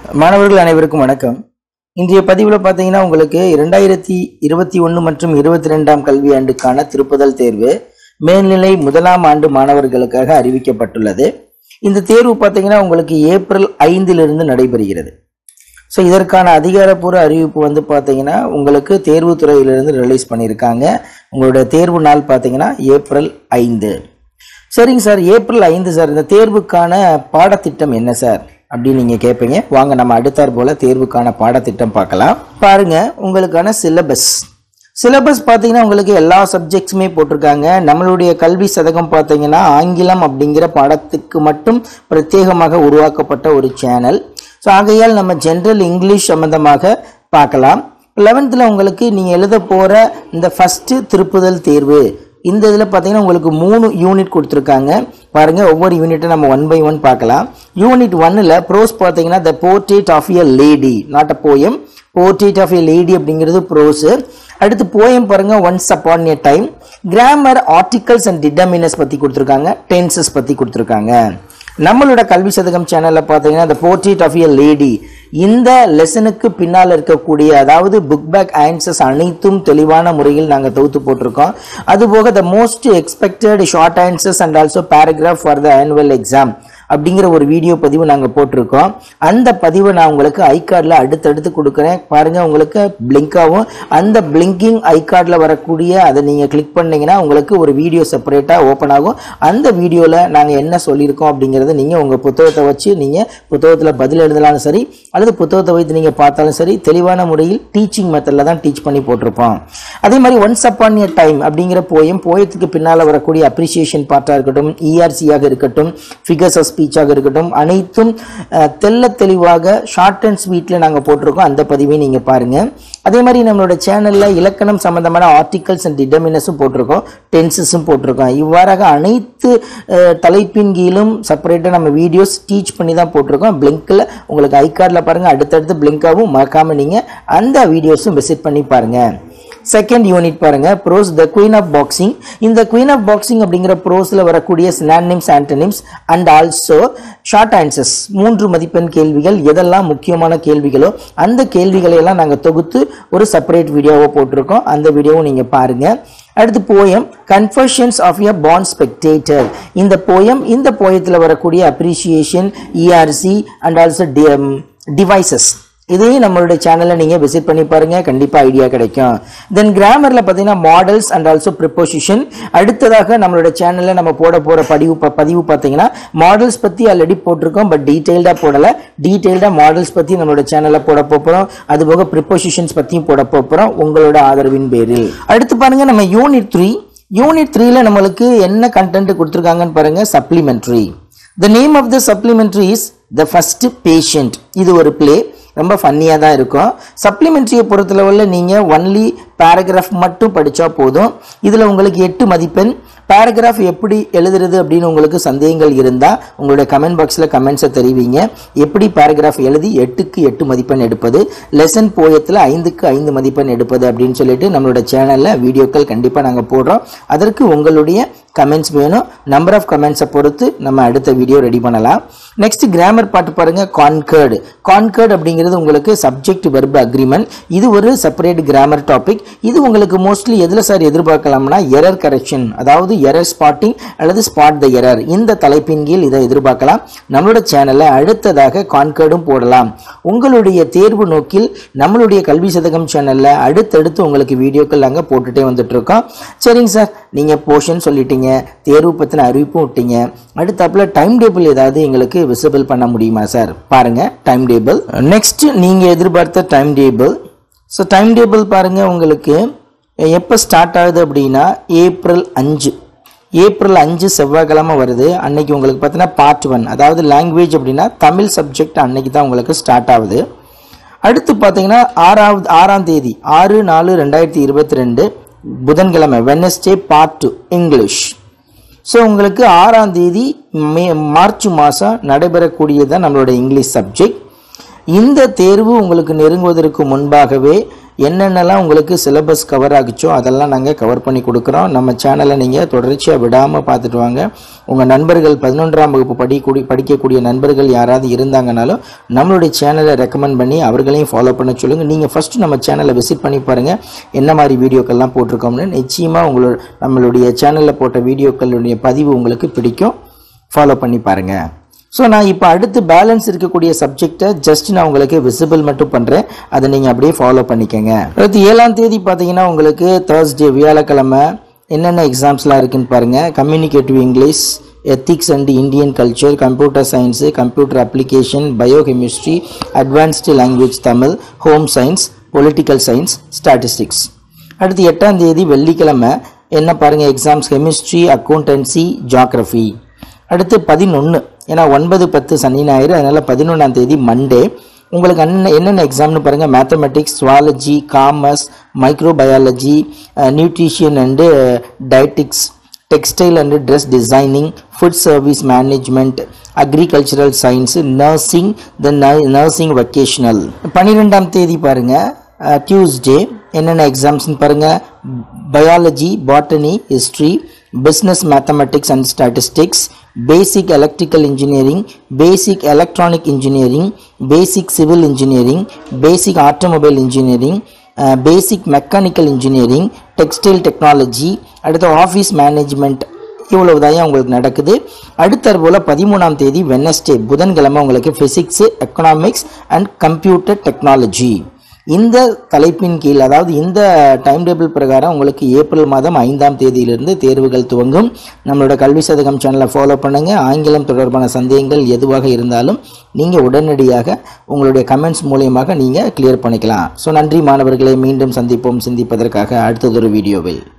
மாணவர்கள் அனைவருக்கும் வணக்கம் இன்றைய பதிவில் பார்த்தீங்கன்னா உங்களுக்கு இரண்டாயிரத்தி இருபத்தி ஒன்று மற்றும் இருபத்தி ரெண்டாம் கல்வியாண்டுக்கான திருப்புதல் தேர்வு மேல்நிலை முதலாம் ஆண்டு மாணவர்களுக்காக அறிவிக்கப்பட்டுள்ளது இந்த தேர்வு பார்த்தீங்கன்னா உங்களுக்கு ஏப்ரல் ஐந்திலிருந்து நடைபெறுகிறது ஸோ இதற்கான அதிகாரப்பூர்வ அறிவிப்பு வந்து பார்த்தீங்கன்னா உங்களுக்கு தேர்வுத்துறையிலிருந்து ரிலீஸ் பண்ணியிருக்காங்க உங்களுடைய தேர்வு நாள் பார்த்தீங்கன்னா ஏப்ரல் ஐந்து சரிங்க சார் ஏப்ரல் ஐந்து சார் இந்த தேர்வுக்கான பாடத்திட்டம் என்ன சார் அப்படின்னு நீங்கள் கேட்பீங்க வாங்க நம்ம அடுத்தாற் போல தேர்வுக்கான பாடத்திட்டம் பார்க்கலாம் பாருங்க உங்களுக்கான சிலபஸ் சிலபஸ் பார்த்தீங்கன்னா உங்களுக்கு எல்லா சப்ஜெக்ட்ஸுமே போட்டிருக்காங்க நம்மளுடைய கல்வி சதகம் பார்த்தீங்கன்னா ஆங்கிலம் அப்படிங்கிற பாடத்துக்கு மட்டும் பிரத்யேகமாக உருவாக்கப்பட்ட ஒரு சேனல் ஸோ ஆகையால் நம்ம ஜென்ரல் இங்கிலீஷ் சம்மந்தமாக பார்க்கலாம் லெவன்த்தில் உங்களுக்கு நீங்கள் எழுத போகிற இந்த ஃபஸ்ட்டு திருப்புதல் தேர்வு இந்த இதில் பார்த்தீங்கன்னா உங்களுக்கு மூணு யூனிட் கொடுத்துருக்காங்க பாருங்க ஒவ்வொரு யூனிட்டை நம்ம ஒன் பை ஒன் பார்க்கலாம் யூனிட் ஒன்னில் ப்ரோஸ் பார்த்தீங்கன்னா the portrait of a lady not a poem portrait of a lady அப்படிங்கிறது ப்ரோஸு அடுத்து போயம் பாருங்க once upon a time grammar articles and determiners பற்றி கொடுத்துருக்காங்க டென்சஸ் பற்றி கொடுத்துருக்காங்க நம்மளோட கல்வி சதகம் சேனல்ல பார்த்தீங்கன்னா the portrait of a lady இந்த லெசனுக்கு பின்னால் இருக்கக்கூடிய அதாவது புக் பேக் ஆன்சர்ஸ் அனைத்தும் தெளிவான முறையில் நாங்கள் தொகுத்து போட்டிருக்கோம் அதுபோக the most expected short answers and also paragraph for the annual exam அப்படிங்கிற ஒரு வீடியோ பதிவு நாங்கள் போட்டிருக்கோம் அந்த பதிவை நான் உங்களுக்கு ஐகார்டில் அடுத்தடுத்து கொடுக்குறேன் பாருங்க உங்களுக்கு பிளிங்காகவும் அந்த பிளிங்கிங் ஐகார்டில் வரக்கூடிய அதை நீங்கள் கிளிக் பண்ணீங்கன்னா உங்களுக்கு ஒரு வீடியோ செப்பரேட்டாக ஓப்பன் ஆகும் அந்த வீடியோவில் நாங்கள் என்ன சொல்லியிருக்கோம் அப்படிங்கிறத நீங்கள் உங்கள் புத்தகத்தை வச்சு நீங்கள் புத்தகத்தில் பதில் எழுதலாலும் சரி அல்லது புத்தகத்தை வைத்து நீங்கள் பார்த்தாலும் சரி தெளிவான முறையில் டீச்சிங் மெத்தடில் தான் டீச் பண்ணி போட்டிருப்போம் அதே மாதிரி ஒன்ஸ் அப்பான் எ டைம் அப்படிங்கிற போயம் போயத்துக்கு பின்னால் வரக்கூடிய அப்ரிசியேஷன் பார்ட்டாக இருக்கட்டும் இஆர்சியாக இருக்கட்டும் ஃபிகர்ஸ் ஆஃப் ஸ்பீச்சாக இருக்கட்டும் அனைத்தும் அஹ், தெள்ள தெளிவாக ஷார்ட் அண்ட் ஸ்வீட்டில் நாங்கள் போட்டிருக்கோம் அந்த பதிவையும் நீங்கள் பாருங்கள் அதே மாதிரி நம்மளோட சேனலில் இலக்கணம் சம்பந்தமான ஆர்டிகல்ஸ் அண்ட் டிட்டர்மினஸும் போட்டிருக்கோம் டென்சஸும் போட்டிருக்கோம் இவ்வாறாக அனைத்து அஹ், தலைப்பின் கீழும் செப்பரேட்டாக நம்ம வீடியோஸ் டீச் பண்ணி தான் போட்டிருக்கோம் பிளிங்கில் உங்களுக்கு ஐகார்டில் பாருங்கள் அடுத்தடுத்து பிளிங்காகவும் மறக்காமல் நீங்கள் அந்த வீடியோஸும் விசிட் பண்ணி பாருங்கள் செகண்ட் யூனிட் பாருங்க prose the queen of boxing இந்த குயின் ஆஃப் பாக்ஸிங் அப்படிங்கிற ப்ரோஸில் வரக்கூடிய synonyms antonyms and also short answers மூன்று மதிப்பெண் கேள்விகள் எதெல்லாம் முக்கியமான கேள்விகளோ அந்த கேள்விகளை எல்லாம் நாங்கள் தொகுத்து ஒரு செப்பரேட் வீடியோவை போட்டிருக்கோம் அந்த வீடியோவும் நீங்கள் பாருங்க அடுத்து போயம் கன்ஃபர்ஷன்ஸ் ஆஃப் எ பாண்ட் ஸ்பெக்டேட்டர் இந்த போயம் இந்த போயத்தில் வரக்கூடிய appreciation ERC and also devices இதையும் நம்மளுடைய சேனலில் நீங்கள் விசிட் பண்ணி பாருங்க கண்டிப்பாக ஐடியா கிடைக்கும் தென் கிராமரில் பார்த்தீங்கன்னா மாடல்ஸ் அண்ட் ஆல்சோ ப்ரிப்போசிஷன் அடுத்ததாக நம்மளோட சேனலில் நம்ம போட போகிற பதிவு ப- பதிவு பார்த்தீங்கன்னா மாடல்ஸ் பற்றி ஆல்ரெடி போட்டிருக்கோம் பட் டீட்டெயில்டாக போடலை டீட்டெயில்டாக மாடல்ஸ் பற்றி நம்மளோட சேனலில் போட போகிறோம் அதுபோக ப்ரிப்போசிஷன்ஸ் பற்றியும் போட போகிறோம் உங்களோட ஆதரவின் பேரில் அடுத்து பாருங்க நம்ம யூனிட் த்ரீ யூனிட் த்ரீல நம்மளுக்கு என்ன கண்டென்ட் கொடுத்துருக்காங்கன்னு பாருங்க supplementary the name of the supplementary is the first patient இது ஒரு ப்ளே ரொம்ப ஃபன்னியாக தான் இருக்கும் சப்ளிமெண்ட்ரியை பொறுத்தளவில் நீங்கள் ஒன்லி பேராகிராஃப் மட்டும் படித்தா போதும் இதில் உங்களுக்கு எட்டு மதிப்பெண் பேராகிராஃப் எப்படி எழுதுறது அப்படின்னு உங்களுக்கு சந்தேகங்கள் இருந்தால் உங்களுடைய கமெண்ட் பாக்ஸில் கமெண்ட்ஸை தெரிவிங்க எப்படி பேராகிராஃப் எழுதி எட்டுக்கு எட்டு மதிப்பெண் எடுப்பது லெசன் போயத்தில் ஐந்துக்கு ஐந்து மதிப்பெண் எடுப்பது அப்படின்னு சொல்லிட்டு நம்மளோட சேனலில் வீடியோக்கள் கண்டிப்பாக நாங்கள் போடுறோம் அதற்கு உங்களுடைய கமெண்ட்ஸ் வேணும் நம்பர் ஆஃப் கமெண்ட்ஸை பொறுத்து நம்ம அடுத்த வீடியோ ரெடி பண்ணலாம் நெக்ஸ்ட் கிராமர் பாட்டு பாருங்க கான்கர்டு கான்கர்டு அப்படிங்கிறது உங்களுக்கு சப்ஜெக்ட் வெர்பு அக்ரிமெண்ட் இது ஒரு செப்பரேட் கிராமர் டாபிக் இது உங்களுக்கு மோஸ்ட்லி எதில் சார் எதிர்பார்க்கலாம்னா எரர் கரெக்ஷன் அதாவது எரர் ஸ்பாட்டிங் அல்லது ஸ்பாட் த எரர் இந்த தலைப்பின் கீழ் இதை எதிர்பார்க்கலாம் நம்மளோட சேனலில் அடுத்ததாக கான்கர்டும் போடலாம் உங்களுடைய தேர்வு நோக்கில் நம்மளுடைய கல்வி சதகம் சேனலில் அடுத்தடுத்து உங்களுக்கு வீடியோக்கள் நாங்கள் போட்டுட்டே வந்துட்டு இருக்கோம் சரிங்க சார் நீங்கள் போர்ஷன் சொல்லிட்டீங்க தேர்வு பற்றின அறிவிப்பும் விட்டீங்க அடுத்தாப்புல டைம் டேபிள் ஏதாவது எங்களுக்கு விசிபிள் பண்ண முடியுமா சார் பாருங்க டைம் டேபிள் நெக்ஸ்ட் நீங்கள் எதிர்பார்த்த time table so time table பாருங்க உங்களுக்கு எப்போ ஸ்டார்ட் ஆகுது அப்படின்னா ஏப்ரல் அஞ்சு ஏப்ரல் அஞ்சு செவ்வாய்க்கிழமை வருது அன்னைக்கு உங்களுக்கு பார்த்தீங்கன்னா பார்ட் ஒன் அதாவது லாங்குவேஜ் அப்படின்னா தமிழ் சப்ஜெக்ட் அன்னைக்கு தான் உங்களுக்கு ஸ்டார்ட் ஆகுது அடுத்து பார்த்தீங்கன்னா ஆறாவது ஆறாம் தேதி ஆறு நாலு ரெண்டாயிரத்தி இருபத்தி ரெண்டு புதன்கிழமை Wednesday part two English so உங்களுக்கு ஆறாம் தேதி மே மார்ச் மாதம் நடைபெறக்கூடியது நம்மளோட இங்கிலீஷ் சப்ஜெக்ட் இந்த தேர்வு உங்களுக்கு நெருங்குவதற்கு முன்பாகவே என்னென்னலாம் உங்களுக்கு சிலபஸ் கவர் ஆகுச்சோ அதெல்லாம் நாங்கள் கவர் பண்ணி கொடுக்குறோம் நம்ம சேனலை நீங்கள் தொடர்ச்சியாக விடாமல் பார்த்துட்டு வாங்க உங்கள் நண்பர்கள் பதினொன்றாம் வகுப்பு படிக்கக்கூடிய படிக்கக்கூடிய நண்பர்கள் யாராவது இருந்தாங்கனாலும் நம்மளுடைய சேனலை ரெக்கமெண்ட் பண்ணி அவர்களையும் ஃபாலோ பண்ண சொல்லுங்கள் நீங்கள் ஃபஸ்ட்டு நம்ம சேனலை விசிட் பண்ணி பாருங்கள் என்ன மாதிரி வீடியோக்கள்லாம் போட்டிருக்கோம்னு நிச்சயமாக உங்களோட நம்மளுடைய சேனலில் போட்ட வீடியோக்களுடைய பதிவு உங்களுக்கு பிடிக்கும் ஃபாலோ பண்ணி பாருங்கள் ஸோ நான் இப்போ அடுத்து பேலன்ஸ் இருக்கக்கூடிய சப்ஜெக்டை ஜஸ்ட் நான் உங்களுக்கு விசிபிள் மட்டும் பண்ணுறேன் அதை நீங்கள் அப்படியே ஃபாலோ பண்ணிக்கோங்க அடுத்து ஏழாம் தேதி பார்த்தீங்கன்னா உங்களுக்கு தேர்ஸ்டே வியாழக்கிழமை என்னென்ன எக்ஸாம்ஸ்லாம் இருக்குன்னு பாருங்கள் communicative English ethics and Indian culture computer science computer application biochemistry advanced language Tamil home science political science statistics அடுத்து எட்டாம் தேதி வெள்ளிக்கிழமை என்ன பாருங்கள் எக்ஸாம்ஸ் கெமிஸ்ட்ரி அக்கௌண்டன்சி ஜாகிரஃபி அடுத்து பதினொன்று ஏன்னா ஒன்பது பத்து சனி ஞாயிறு அதனால் பதினொன்றாம் தேதி மண்டே உங்களுக்கு அண்ணன் என்னென்ன எக்ஸாம்னு பாருங்கள் mathematics zoology commerce microbiology nutrition and dietetics textile and dress designing food service management agricultural science nursing the nursing vocational பன்னிரெண்டாம் தேதி பாருங்கள் டியூஸ்டே என்னென்ன எக்ஸாம்ஸ்னு பாருங்கள் biology botany history business mathematics and statistics basic electrical engineering basic electronic engineering basic civil engineering basic automobile engineering basic mechanical engineering textile technology அடுத்து office management இவ்வளவு தான் உங்களுக்கு நடக்குது அடுத்தது போல் பதிமூணாம் தேதி வெனஸ்டே புதன்கிழமை உங்களுக்கு physics economics and computer technology இந்த தலைப்பின் கீழ் அதாவது இந்த டைம் டேபிள் பிரகாரம் உங்களுக்கு ஏப்ரல் மாதம் ஐந்தாம் தேதியிலிருந்து தேர்வுகள் துவங்கும் நம்மளோட கல்வி சதகம் சேனலை ஃபாலோ பண்ணுங்கள் ஆங்கிலம் தொடர்பான சந்தேகங்கள் எதுவாக இருந்தாலும் நீங்கள் உடனடியாக உங்களுடைய கமெண்ட்ஸ் மூலியமாக நீங்கள் கிளியர் பண்ணிக்கலாம் ஸோ நன்றி மாணவர்களை மீண்டும் சந்திப்போம் சிந்திப்பதற்காக அடுத்ததொரு வீடியோவில்